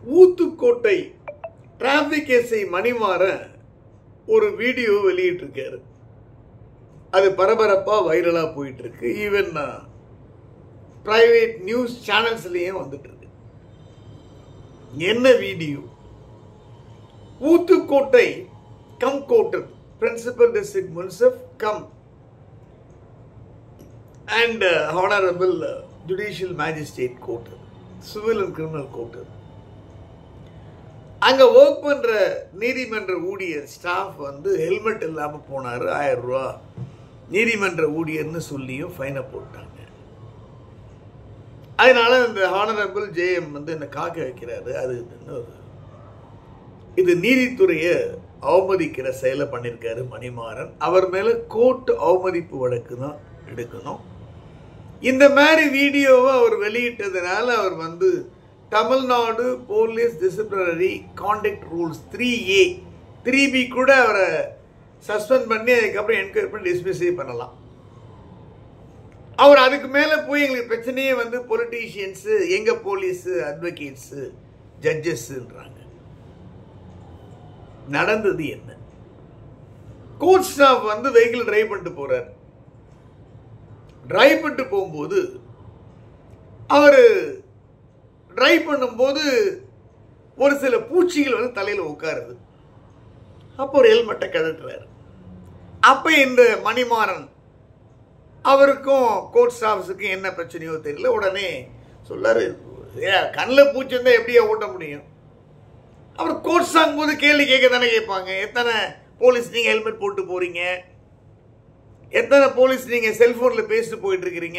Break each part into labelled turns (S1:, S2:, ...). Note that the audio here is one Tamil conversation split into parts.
S1: ஊத்துக்கோட்டை டிராபிக் எஸ்ஐ மணிமாறன் ஒரு வீடியோ வெளியிட்டிருக்காரு அது பரபரப்பா வைரலா போயிட்டு இருக்கு ஈவன் பிரைவேட் நியூஸ் சேனல்ஸ்லயும் வந்துட்டு இருக்கு என்ன வீடியோ ஊத்துக்கோட்டை கம் கோட்டர் principal district munsif cum and honourable judicial magistrate court civil and criminal court அங்க ஒர்க் பண்ற நீதிமன்ற ஊழியர் ஸ்டாஃப் வந்து ஹெல்மெட் இல்லாம போனாரு ஆயிரம் ரூபா நீதிமன்ற ஊழியர்னு சொல்லியும் ஃபைனை போட்டாங்க அதனால இந்த ஹானரபிள் ஜேஎம் வந்து என்ன காக்க வைக்கிறாரு அது இதுன்னு ஒரு- இது நீதித்துறையை அவமதிக்கிற செயலை பண்ணியிருக்காரு மணிமாறன் அவர் மேல கோர்ட் அவமதிப்பு வழக்கு தான் எடுக்கணும் இந்த மாதிரி வீடியோவை அவர் வெளியிட்டதுனால அவர் வந்து Tamil Nadu police disciplinary conduct rules three A three B கூட அவரை சஸ்பெண்ட் பண்ணி அதுக்கப்புறம் என்கொயரி பண்ணி டிஸ்மிஸே பண்ணலாம் அவர் அதுக்கு மேல போய் எங்களுக்கு பிரச்சனையே வந்து பொலிட்டீஷியன்ஸு எங்க போலீஸ் அட்வொகேட்ஸு ஜட்ஜஸ்ன்றாங்க நடந்தது என்ன கோர்ட் ஸ்டாஃப் வந்து வெஹிக்கிள் டிரைவ் பண்ணிட்டு போறார் டிரைவ் பண்ணிட்டு போகும்போது அவர் டிரைவ் பண்ணும்போது ஒரு சில பூச்சிகள் வந்து தலையில் உட்காருது அப்போ ஒரு ஹெல்மெட்டை கழட்டுறாரு அப்போ இந்த மணிமாறன் அவருக்கும் கோர்ட் ஸ்டாஃப்ஸுக்கும் என்ன பிரச்சனையோ தெரியல உடனே சொல்லாரு ஏ கண்ணில் பூச்சி இருந்தால் எப்படியா ஓட்ட முடியும் அவர் கோர்ட் ஸ்டாங் போது கேள்வி கேட்க தானே கேட்பாங்க எத்தனை போலீஸ் நீங்கள் ஹெல்மெட் போட்டு போறீங்க எத்தனை போலீஸ் நீங்க செல்போன்ல பேசிட்டு போயிட்டு இருக்கிறீங்க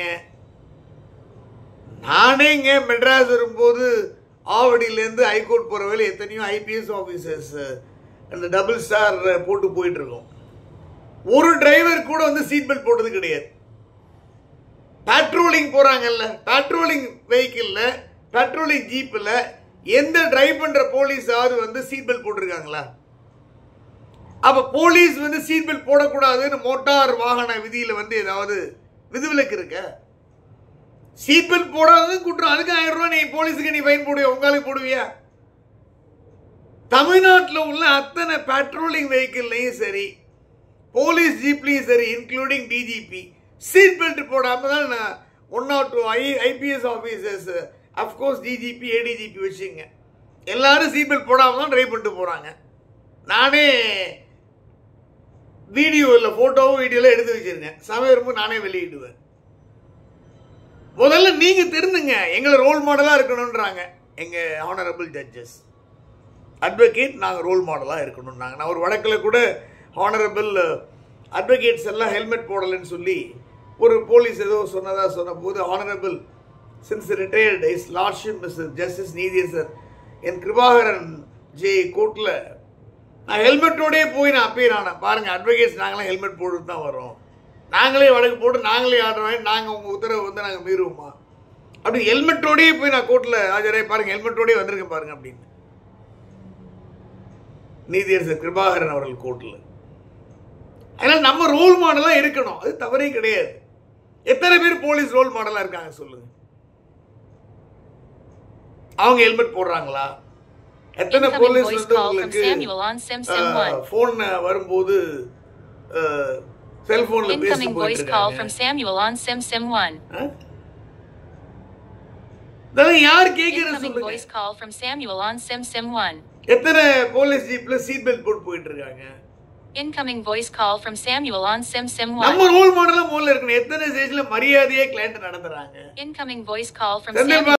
S1: நானே இங்க மெட்ராஸ் வரும்போது ஆவடியிலேருந்து ஹைகோர்ட் போற வேலை எத்தனையோ ஐபிஎஸ் ஆஃபீஸர்ஸ் அந்த டபுள் ஸ்டார் போட்டு போயிட்டு இருக்கோம் ஒரு டிரைவர் கூட வந்து சீட் பெல்ட் போட்டது கிடையாது பேட்ரோலிங் போறாங்கல்ல பேட்ரோலிங் வெஹிக்கிள்ல பேட்ரோலிங் ஜீப்ல எந்த டிரைவ் பண்ற போலீஸாவது வந்து சீட் பெல்ட் போட்டிருக்காங்களா அப்ப போலீஸ் வந்து சீட் பெல்ட் போடக்கூடாதுன்னு மோட்டார் வாகன விதியில வந்து ஏதாவது விதிவிலக்கு இருக்க சீட் பெல்ட் போடாதது குற்றம் அதுக்கு ஆயிரம் ரூபாய் நீ போலீஸுக்கு நீ ஃபைன் போடுவியா உங்களுக்கு போடுவியா தமிழ்நாட்டில் உள்ள அத்தனை பெட்ரோலிங் வெஹிக்கிள்லையும் சரி போலீஸ் ஜீப்லையும் சரி இன்க்ளூடிங் டிஜிபி சீட் பெல்ட் போடாம தான் நான் one not two I IPS officers of course DGP ADGP வச்சுங்க எல்லாரும் சீட் பெல்ட் போடாம தான் ட்ரைவ் பண்ணிட்டு போறாங்க நானே வீடியோ இல்லை ஃபோட்டோவும் வீடியோலாம் எடுத்து வச்சிருக்கேன் சமயம் வரும்போது நானே வெளியிடுவேன் முதல்ல நீங்க தெரிந்துங்க எங்களை ரோல் மாடலா இருக்கணும்ன்றாங்க எங்க ஹானரபிள் ஜட்ஜஸ் அட்வொகேட் நாங்கள் ரோல் மாடலாக இருக்கணும்னாங்க நான் ஒரு வழக்கில் கூட ஹானரபிள் அட்வொகேட்ஸ் எல்லாம் ஹெல்மெட் போடலைன்னு சொல்லி ஒரு போலீஸ் ஏதோ சொன்னதா சொன்ன போது honourable since retired his lordship mister justice நீதியரசர் என் கிருபாகரன் ஜே கோர்ட்டில் நான் ஹெல்மெட்டோடயே போய் நான் அப்பயே நான் பாருங்க அட்வொகேட்ஸ் நாங்களாம் ஹெல்மெட் போட்டுட்டு தான் வரோம் நாங்களே வழக்கு போட்டு நாங்களே ஆடுறோம் நாங்கள் உங்கள் உத்தரவை வந்து நாங்கள் மீறுவோமா அப்படி ஹெல்மெட்டோடயே போய் நான் கோர்ட்டில் ஆஜரே பாருங்க ஹெல்மெட்டோடயே வந்திருக்கேன் பாருங்க அப்படின்னு நீதியரசர் கிருபாகரன் அவர்கள் கோர்ட்டில் அதனால நம்ம ரோல் மாடலாக இருக்கணும் அது தவறே கிடையாது எத்தனை பேர் போலீஸ் ரோல் மாடலாக இருக்காங்க சொல்லுங்க அவங்க ஹெல்மெட் போடுறாங்களா எத்தனை
S2: Incoming
S1: போலீஸ்
S2: voice
S1: வந்து
S2: call from
S1: உங்களுக்கு
S2: Samuel on Sim Sim 1.
S1: Phone வரும்போது செல்போன்ல பேசி
S2: Incoming voice
S1: போயிட்டு
S2: call
S1: இருக்காங்க
S2: from Samuel on Sim Sim 1.
S1: ஆ? இதெல்லாம் யார் கேட்கறது
S2: Incoming
S1: சொல்லுங்க
S2: voice call from Samuel on Sim Sim 1.
S1: எத்தனை போலீஸ் ஜீப்ல சீட் பெல்ட் போட்டு போயிட்டு இருக்காங்க
S2: Incoming voice call from Samuel on Sim Sim 1.
S1: நம்ம ரோல் மாடலா முதல்ல இருக்கணும் எத்தனை ஸ்டேஜ்ல மரியாதையே கிளைண்ட் நடத்துறாங்க
S2: Incoming voice call from
S1: Senthil
S2: Samuel